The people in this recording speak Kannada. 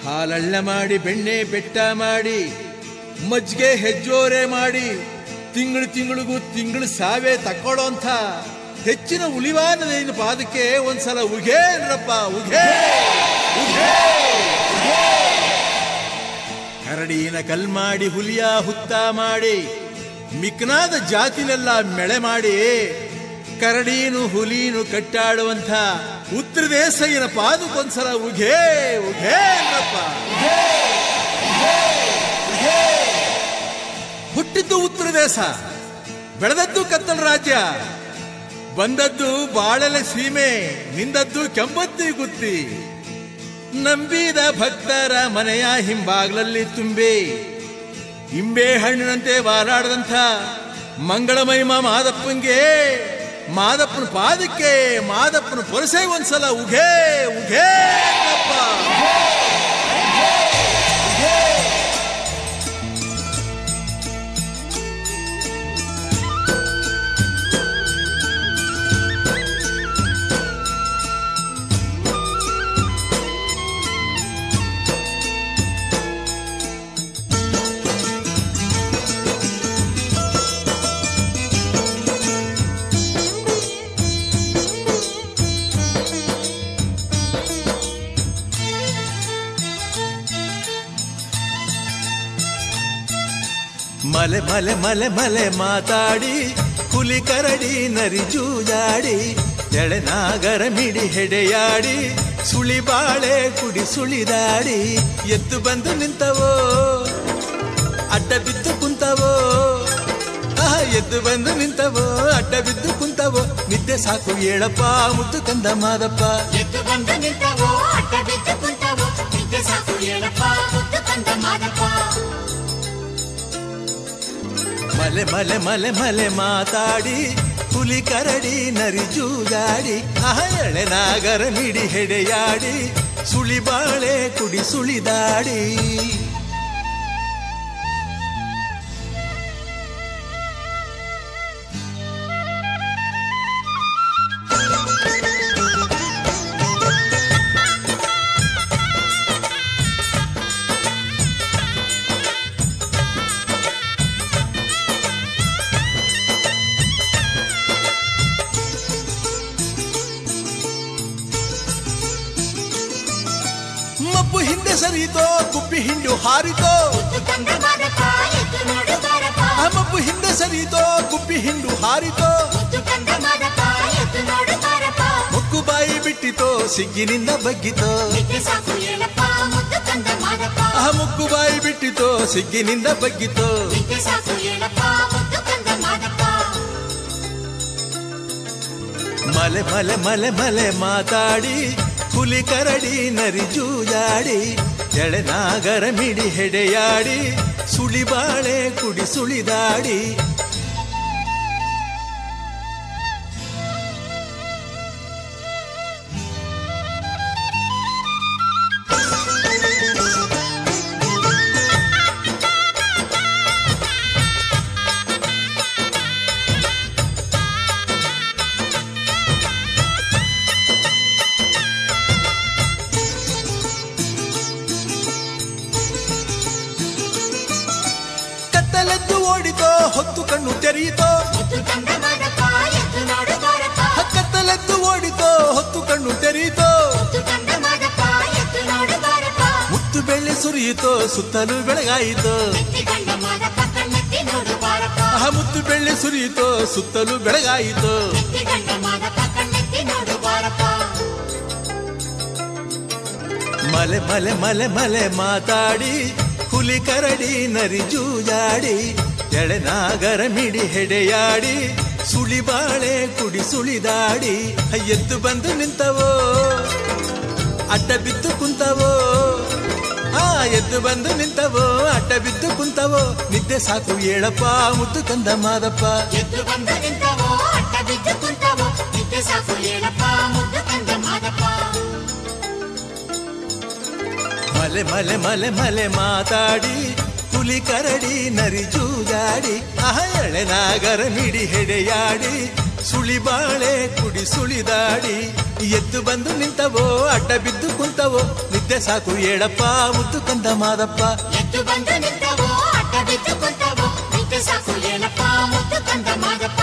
ಹಾಲಳ್ಳ ಮಾಡಿ ಬೆಣ್ಣೆ ಬೆಟ್ಟ ಮಾಡಿ ಮಜ್ಜಿಗೆ ಹೆಜ್ಜೋರೆ ಮಾಡಿ ತಿಂಗಳು ತಿಂಗಳಿಗೂ ತಿಂಗಳು ಸಾವೇ ತಕ್ಕೊಳ್ಳೋಂಥ ಹೆಚ್ಚಿನ ಉಳಿವಾನದೇನು ಪಾದಕ್ಕೆ ಒಂದ್ಸಲ ಉಘೇ ಅನ್ರಪ್ಪ ಉಘೇ ಉಘೇ ಉಘೇ. ಕರಡಿನ ಕಲ್ ಮಾಡಿ ಹುಲಿಯ ಹುತ್ತ ಮಾಡಿ ಮಿಕ್ನಾದ ಜಾತಿನೆಲ್ಲ ಮೆಳೆ ಮಾಡಿ ಕರಡೀನು ಹುಲೀನು ಕಟ್ಟಾಡುವಂಥ ಉತ್ತರ ದೇಶಯ್ಯನ ಪಾದಕ್ಕೊಂದ್ಸಲ ಉಘೇ ಉಘೇ ಅನ್ರಪ್ಪ ಉಘೇ, ಉಘೇ, ಉಘೇ. ಹುಟ್ಟಿದ್ದು ಉತ್ತರ ದೇಶ ಬೆಳೆದದ್ದು ಕತ್ತಲ ರಾಜ್ಯ ಬಂದದ್ದು ಬಾಳೆಲೆ ಸೀಮೆ ನಿಂದದ್ದು ಕೆಂಬತ್ತಿ ಗುತ್ತಿ ನಂಬಿದ ಭಕ್ತರ ಮನೆಯ ಹಿಂಬಾಗ್ಲಲ್ಲಿ ತುಂಬಿ ಇಂಬೆ ಹಣ್ಣಿನಂತೆ ವಾಲಾಡದಂಥ ಮಂಗಳಮಹಿಮ ಮಾದಪ್ಪಂಗೆ ಮಾದಪ್ಪನ ಪಾದಕ್ಕೆ ಮಾದಪ್ಪನ ಪೊರಸೆ ಒಂದ್ಸಲ ಉಘೇ ಉಘೇ ಅಪ್ಪ ಮಲೆ ಮಲೆ ಮಲೆ ಮಲೆ ಮಾತಾಡಿ ಹುಲಿ ಕರಡಿ ನರಿ ಜೂಜಾಡಿ ಎಳೆನಾಗರ ಮಿಡಿ ಹೆಡೆಯಾಡಿ ಸುಳಿ ಬಾಳೆ ಕುಡಿ ಸುಳಿದಾಡಿ ಎದ್ದು ಬಂದು ನಿಂತವೋ ಅಡ್ಡ ಬಿದ್ದು ಕುಂತವೋ ಆಹ ಎದ್ದು ಬಂದು ನಿಂತವೋ ಅಡ್ಡ ಬಿದ್ದು ಕುಂತವೋ ನಿದ್ದೆ ಸಾಕು ಹೇಳಪ್ಪ ಮುದ್ದು ಕಂದ ಮಾದಪ್ಪ ಎದ್ದು ಬಂದು ನಿಂತವೋ ಅಡ್ಡ ಬಿದ್ದು ಕುಂತವೋ ನಿದ್ದೆ ಸಾಕು ಹೇಳಪ್ಪ ಮುದ್ದು ಕಂದ ಮಾದಪ್ಪ ಮಲೆ ಮಲೆ ಮಲೆ ಮಲೆ ಮಾತಾಡಿ ಹುಲಿ ಕರಡಿ ನರಿ ಜೂಜಾಡಿ ಆಹ ಎಳೆನಾಗರ ಮಿಡಿ ಹೆಡೆಯಾಡಿ ಸುಳಿ ಬಾಳೆ ಕುಡಿ ಸುಳಿದಾಡಿ ಮಬ್ಬು ಹಿಂದೆ ಸರಿತೋ ಗುಬ್ಬಿ ಹಿಂಡು ಹಾರಿತೋ ಮುದ್ದು ಕಂದ ಮಾದಪ್ಪ ಎದ್ದು ನೋಡು ಬಾರಪ್ಪ ಆ ಮಬ್ಬು ಹಿಂದೆ ಸರಿತೋ ಗುಬ್ಬಿ ಹಿಂಡು ಹಾರಿತೋ ಮುದ್ದು ಕಂದ ಮಾದಪ್ಪ ಎದ್ದು ನೋಡು ಬಾರಪ್ಪ ಮುಕ್ಕು ಬಾಯಿ ಬಿಟ್ಟಿತೋ ಸಿಗ್ಗಿನಿಂದ ಬಗ್ಗಿತೋ ನಿದ್ದೆ ಸಾಕು ಹೇಳಪ್ಪ ಮುದ್ದು ಕಂದ ಮಾದಪ್ಪ ಆ ಮುಕ್ಕು ಬಾಯಿ ಬಿಟ್ಟಿತೋ ಸಿಗ್ಗಿನಿಂದ ಬಗ್ಗಿತೋ ನಿದ್ದೆ ಸಾಕು ಹೇಳಪ್ಪ ಮುದ್ದು ಕಂದ ಮಾದಪ್ಪ ಮಲೆ ಮಲೆ ಮಲೆ ಮಲೆ ಮಾತಾಡಿ ಹುಲಿ ಕರಡಿ ನರಿ ಜೂಜಾಡಿ ಎಳೆನಾಗರ ಮಿಡಿ ಹೆಡೆಯಾಡಿ ಸುಳಿ ಬಾಳೆ ಕುಡಿ ಸುಳಿದಾಡಿ ಕತ್ತಲೆದ್ದು ಓಡಿತೋ ಹೊತ್ತು ಕಣ್ಣು ತೆರೆಯಿತೋ ಮುದ್ದು ಕಂದ ಮಾದಪ್ಪ ಎದ್ದು ನೋಡು ಬಾರಪ್ಪ ಕತ್ತಲೆದ್ದು ಓಡಿತೋ ಹೊತ್ತು ಕಣ್ಣು ತೆರೆಯಿತೋ ಮುದ್ದು ಕಂದ ಮಾದಪ್ಪ ಎದ್ದು ನೋಡು ಬಾರಪ್ಪ ಮುತ್ತು ಬೆಳ್ಳಿ ಸುರಿಯಿತೋ ಸುತ್ತಲೂ ಬೆಳಗಾಯಿತೋ ಎತ್ತಿ ಕಂಡ ಮಾದಪ್ಪ ಕಣ್ಣೆತ್ತಿ ನೋಡು ಬಾರಪ್ಪ ಆ ಮುತ್ತು ಬೆಳ್ಳಿ ಸುರಿಯಿತೋ ಸುತ್ತಲೂ ಬೆಳಗಾಯಿತೋ ಎತ್ತಿ ಕಂಡ ಮಾದಪ್ಪ ಕಣ್ಣೆತ್ತಿ ನೋಡು ಬಾರಪ್ಪ ಮಲೆ ಮಲೆ ಮಲೆ ಮಲೆ ಮಾತಾಡಿ ಹುಲಿ ಕರಡಿ ನರಿ ಜೂಜಾಡಿ ಎಳೆನಾಗರ ಮಿಡಿ ಹೆಡೆಯಾಡಿ ಸುಳಿ ಬಾಳೆ ಕುಡಿ ಸುಳಿದಾಡಿ ಎದ್ದು ಬಂದು ನಿಂತವೋ ಅಡ್ಡ ಬಿದ್ದು ಕುಂತವೋ ಆ ಎದ್ದು ಬಂದು ನಿಂತವೋ ಅಡ್ಡ ಬಿದ್ದು ಕುಂತವೋ ನಿದ್ದೆ ಸಾಕು ಹೇಳಪ್ಪ ಮುದ್ದು ಕಂದ ಮಾದಪ್ಪ ಎದ್ದು ಬಂದು ನಿಂತವೋ ಅಡ್ಡ ಬಿದ್ದು ಕುಂತವೋ ನಿದ್ದೆ ಸಾಕು ಹೇಳಪ್ಪ ಮುದ್ದು ಕಂದ ಮಾದಪ್ಪ ಮಲೆ ಮಲೆ ಮಲೆ ಮಲೆ ಮಾತಾಡಿ ಹುಲಿ ಕರಡಿ ನರಿ ಜೂಜಾಡಿ ಆಹ ಎಳೆನಾಗರ ಮಿಡಿ ಹೆಡೆಯಾಡಿ ಸುಳಿ ಬಾಳೆ ಕುಡಿ ಸುಳಿದಾಡಿ ಎದ್ದು ಬಂದು ನಿಂತವೋ ಅಡ್ಡ ಬಿದ್ದು ಕುಂತವೋ ನಿದ್ದೆ ಇದ್ದೆ ಸಾಕು ಹೇಳಪ್ಪ ಮುದ್ದು ಕಂದ ಮಾದಪ್ಪ ಎದ್ದು ಬಂದು ನಿಂತವೋ ಅಡ್ಡ ಬಿದ್ದು ಕುಂತವೋ ನಿಂತೆ ಸಾಕು ಏನಪ್ಪ ಮುದ್ದು ಕಂದ ಮಾದಪ್ಪ